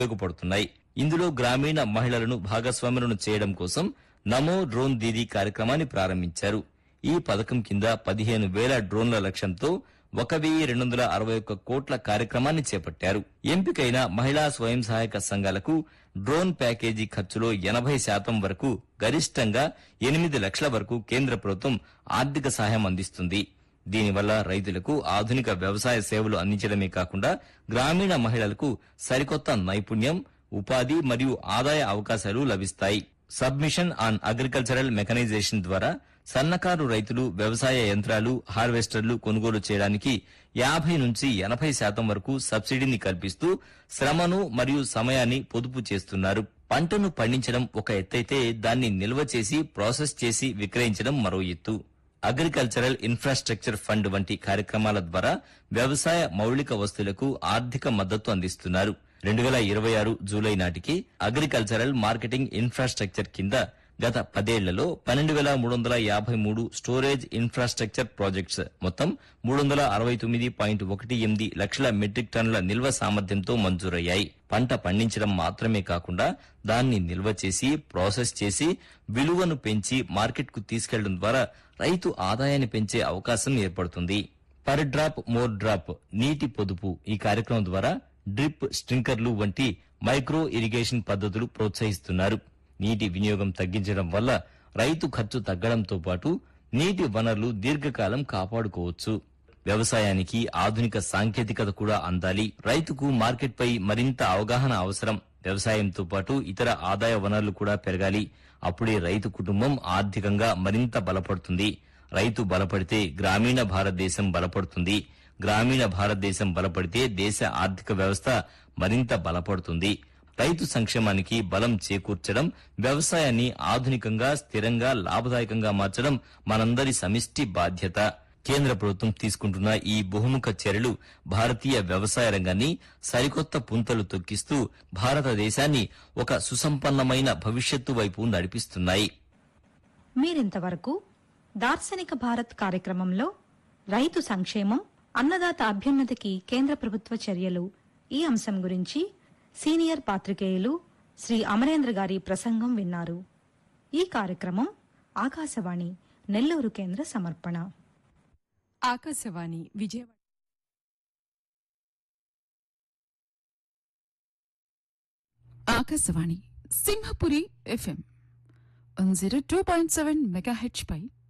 ఉపయోగపడుతున్నాయి ఇందులో గ్రామీణ మహిళలను భాగస్వాములను చేయడం కోసం నమో డ్రోన్ దీదీ కార్యక్రమాన్ని ప్రారంభించారు ఈ పథకం కింద పదిహేను వేల డ్రోన్ల లక్ష్యంతో ఒక వెయ్యి రెండు వందల అరవై ఒక్క కోట్ల కార్యక్రమాన్ని చేపట్టారు ఎంపికైన మహిళా స్వయం సహాయక సంఘాలకు డ్రోన్ ప్యాకేజీ ఖర్చులో ఎనభై శాతం వరకు గరిష్టంగా ఎనిమిది లక్షల వరకు కేంద్ర ప్రభుత్వం ఆర్థిక సహాయం అందిస్తుంది దీనివల్ల రైతులకు ఆధునిక వ్యవసాయ సేవలు అందించడమే కాకుండా గ్రామీణ మహిళలకు సరికొత్త నైపుణ్యం ఉపాధి మరియు ఆదాయ అవకాశాలు లభిస్తాయి సబ్మిషన్ ఆన్ అగ్రికల్చరల్ మెకనైజేషన్ ద్వారా సన్నకారు రైతులు వ్యవసాయ యంత్రాలు హార్వెస్టర్లు కొనుగోలు చేయడానికి యాభై నుంచి ఎనభై శాతం వరకు సబ్సిడీని కల్పిస్తూ శ్రమను మరియు సమయాన్ని పొదుపు చేస్తున్నారు పంటను పండించడం ఒక ఎత్తైతే దాన్ని నిల్వ చేసి ప్రాసెస్ చేసి విక్రయించడం మరో ఎత్తు అగ్రికల్చరల్ ఇన్ఫ్రాస్ట్రక్చర్ ఫండ్ వంటి కార్యక్రమాల ద్వారా వ్యవసాయ మౌలిక వస్తువులకు ఆర్థిక మద్దతు అందిస్తున్నారు రెండు వేల ఇరవై ఆరు జూలై నాటికి అగ్రికల్చరల్ మార్కెటింగ్ ఇన్ఫ్రాస్ట్రక్చర్ కింద గత పదేళ్లలో పన్నెండు వేల మూడు వందల యాభై మూడు స్టోరేజ్ ఇన్ఫ్రాస్ట్రక్చర్ ప్రాజెక్ట్స్ మొత్తం మూడు వందల అరవై తొమ్మిది పాయింట్ ఒకటి ఎనిమిది లక్షల మెట్రిక్ టన్నుల నిల్వ సామర్థ్యంతో మంజూరయ్యాయి పంట పండించడం మాత్రమే కాకుండా దాన్ని నిల్వ చేసి ప్రాసెస్ చేసి విలువను పెంచి మార్కెట్కు తీసుకెళ్లడం ద్వారా రైతు ఆదాయాన్ని పెంచే అవకాశం ఏర్పడుతుంది పర్ డ్రాప్ మోర్ డ్రాప్ నీటి పొదుపు ఈ కార్యక్రమం ద్వారా డ్రిప్ స్ప్రింకర్లు వంటి మైక్రో ఇరిగేషన్ పద్ధతులు ప్రోత్సహిస్తున్నారు నీటి వినియోగం తగ్గించడం వల్ల రైతు ఖర్చు తగ్గడంతో పాటు నీటి వనరులు దీర్ఘకాలం కాపాడుకోవచ్చు వ్యవసాయానికి ఆధునిక సాంకేతికత కూడా అందాలి రైతుకు మార్కెట్పై మరింత అవగాహన అవసరం వ్యవసాయంతో పాటు ఇతర ఆదాయ వనరులు కూడా పెరగాలి అప్పుడే రైతు కుటుంబం ఆర్థికంగా మరింత బలపడుతుంది రైతు బలపడితే గ్రామీణ భారతదేశం బలపడుతుంది గ్రామీణ భారతదేశం బలపడితే దేశ ఆర్థిక వ్యవస్థ మరింత బలపడుతుంది రైతు సంక్షేమానికి బలం చేకూర్చడం వ్యవసాయాన్ని ఆధునికంగా స్థిరంగా లాభదాయకంగా మార్చడం మనందరి సమిష్టి బాధ్యత కేంద్ర ప్రభుత్వం తీసుకుంటున్న ఈ బహుముఖ చర్యలు భారతీయ వ్యవసాయ రంగాన్ని సరికొత్త పుంతలు తొక్కిస్తూ భారతదేశాన్ని ఒక సుసంపన్నమైన భవిష్యత్తు వైపు నడిపిస్తున్నాయి మీరింతవరకు దార్శనిక భారత్ కార్యక్రమంలో రైతు సంక్షేమం అన్నదాత అభ్యున్నతికి కేంద్ర ప్రభుత్వ చర్యలు ఈ అంశం గురించి సీనియర్ పాత్రికేయులు శ్రీ అమరేంద్ర గారి ప్రసంగం విన్నారు ఈ కార్యక్రమం ఆకాశవాణి నెల్లూరు కేంద్ర సమర్పణ Akashvani Vijayawada Akashvani Simhapuri FM zero two point seven మెగా హెచ్ పై